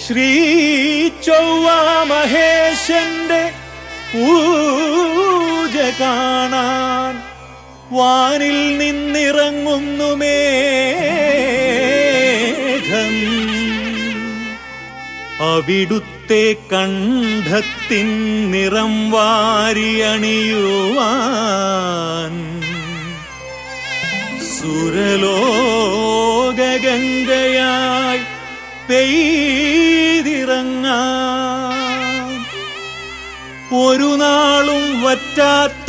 ശ്രീ ചൊവ്വ മഹേശന്റെ പൂജ കാണാൻ വാനിൽ നിന്നിറങ്ങുന്നു മേഘം അവിടുത്തെ കണ്ഠത്തിൻ നിറം വാരിയണിയുവാൻ സുരലോകഗംഗയായി പെയ്തിറങ്ങാൻ ഒരു നാളും വറ്റാത്ത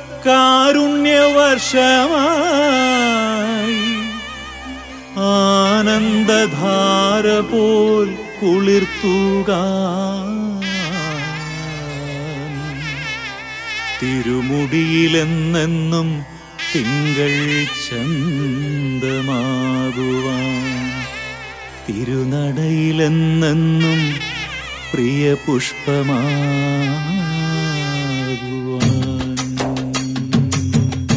കാരുണ്യവർഷമായി ആനന്ദധാര പോൽ കുളിർത്തുക തിരുമുടിയിലെന്നെന്നും തിങ്കൾ ചന്തമാകുവാൻ തിരുനടയിലെന്നെന്നും പ്രിയ പുഷ്പമാകുവാൻ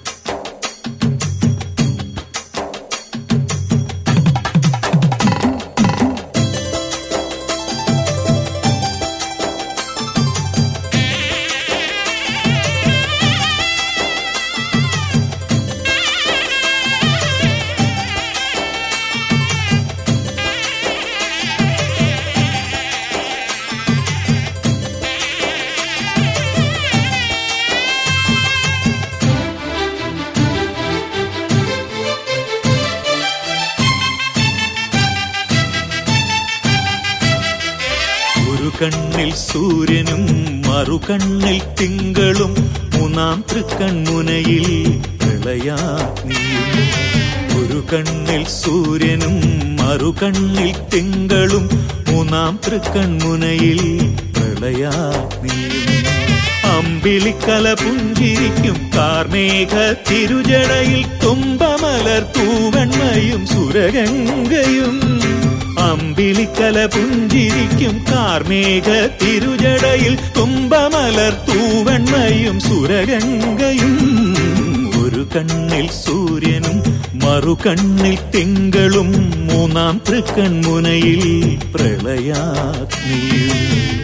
ഒരു കണ്ണിൽ സൂര്യനും മറുകണ്ണിൽ തിങ്കളും മൂന്നാം തൃക്കൺമുനയിൽ പ്രളയാഗ്നിയും ഒരു കണ്ണിൽ സൂര്യനും മറുകണ്ണിൽ തിങ്കളും മൂന്നാം തൃക്കൺമുനയിൽ പ്രളയാഗ്നിയും അമ്പിളിക്കല പുഞ്ചിരിക്കും കാർമേഘ തിരുജടയിൽ തുമ്പമലർ തൂവൺമയും സുരഗംഗയും അമ്പിളിക്കല പുഞ്ചിരിക്കും കാർമേഘ തിരുജടയിൽ തുമ്പമലർ തൂവൺമയും സുരഗംഗയും ഒരു കണ്ണിൽ സൂര്യനും മറുകണ്ണിൽ തിങ്കളും മൂന്നാം തൃക്കൺമുനയിൽ പ്രളയാഗ്നിയും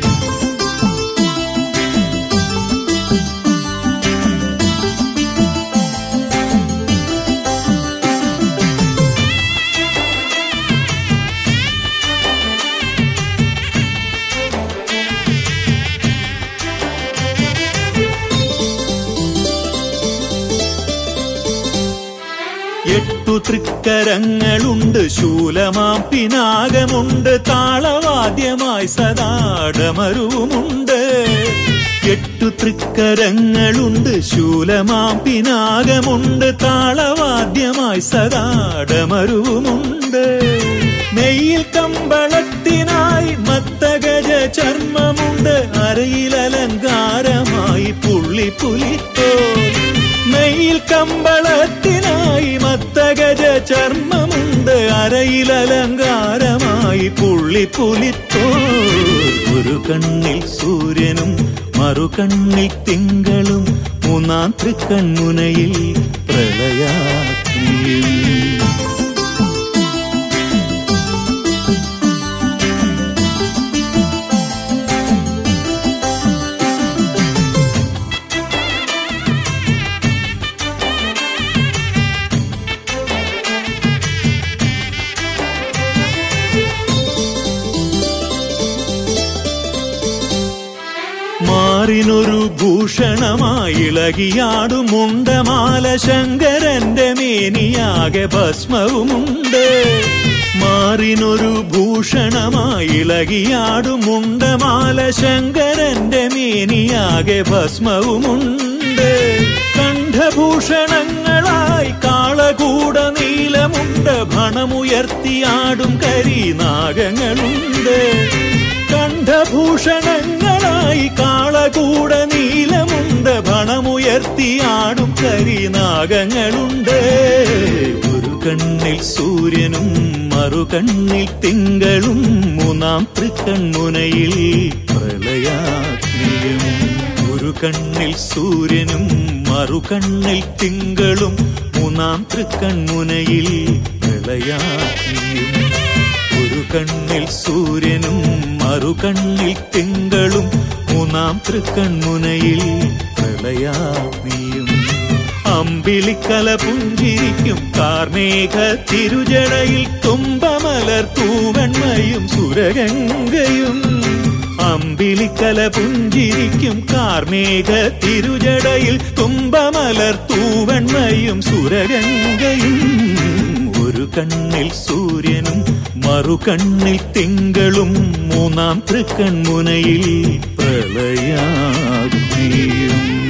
എട്ടു തൃക്കരങ്ങളുണ്ട് ശൂലമാം പിനാകമുണ്ട് താളവാദ്യമായി സദാടമരുവുമുണ്ട് എട്ടു തൃക്കരങ്ങളുണ്ട് ശൂലമാം പിനാകമുണ്ട് താളവാദ്യമായി സദാടമരുവുമുണ്ട് നെയ്യിൽ കമ്പളത്തിനായി മത്തഗജ ചർമ്മമുണ്ട് അരയിൽ അലങ്കാരമായി പുള്ളി പുലിത്തോൽ നെയ്യിൽ കമ്പളത്തിനായി മത്തഗജ ചർമ്മമുണ്ട് അരയിൽ അലങ്കാരമായി പുള്ളി പുലിത്തോ ഒരു കണ്ണിൽ സൂര്യനും മറുകണ്ണിൽ തിങ്കളും മൂന്നാം തൃക്കൺമുനയിൽ പ്രളയാഗ്നിയും മാറിനൊരു ഭൂഷണമായി ഇളകിയാടുമുണ്ടമാല ശങ്കരന്റെ മേനിയാകെ ഭസ്മവുമുണ്ട് മാറിനൊരു ഭൂഷണമായി ഇളകിയാടുമുണ്ടമാല ശങ്കരന്റെ മേനിയാകെ ഭസ്മവുമുണ്ട് കണ്ഠഭൂഷണങ്ങളായി കാളകൂട നീലമുണ്ട് ഭണമുയർത്തിയാടും കരിനാഗങ്ങളുണ്ട് കണ്ഠഭൂഷണങ്ങളായി കാളകൂട നീലമുണ്ട് ഭണമുയർത്തിയാടും കരിനാഗങ്ങളുണ്ട് ഒരു കണ്ണിൽ സൂര്യനും മറുകണ്ണിൽ തിങ്കളും മൂന്നാം തൃക്കൺമുനയിൽ പ്രളയാഗ്നിയും ഒരു കണ്ണിൽ സൂര്യനും മറുകണ്ണിൽ തിങ്കളും മൂന്നാം തൃക്കൺമുനയിൽ പ്രളയാഗ്നിയും ഒരു കണ്ണിൽ കണ്ണിൽ സൂര്യനും മറുകണ്ണിൽ തിങ്കളും മൂന്നാം തൃക്കൺമുനയിൽ പ്രളയാഗ്നിയും അമ്പിളിക്കല പുഞ്ചിരിക്കും കാർമേഘ തിരുജടയിൽ തുമ്പമലർ തൂവെണ്മയും സുരഗംഗയും അമ്പിളിക്കല പുഞ്ചിരിക്കും കാർമേഘ തിരുജടയിൽ തുമ്പമലർ തൂവെണ്മയും സുരഗംഗയും ഒരു കണ്ണിൽ സൂര്യനും മറുകണ്ണിൽ തിങ്കളും മൂന്നാം തൃക്കൺമുനയിൽ പ്രളയാഗ്നിയും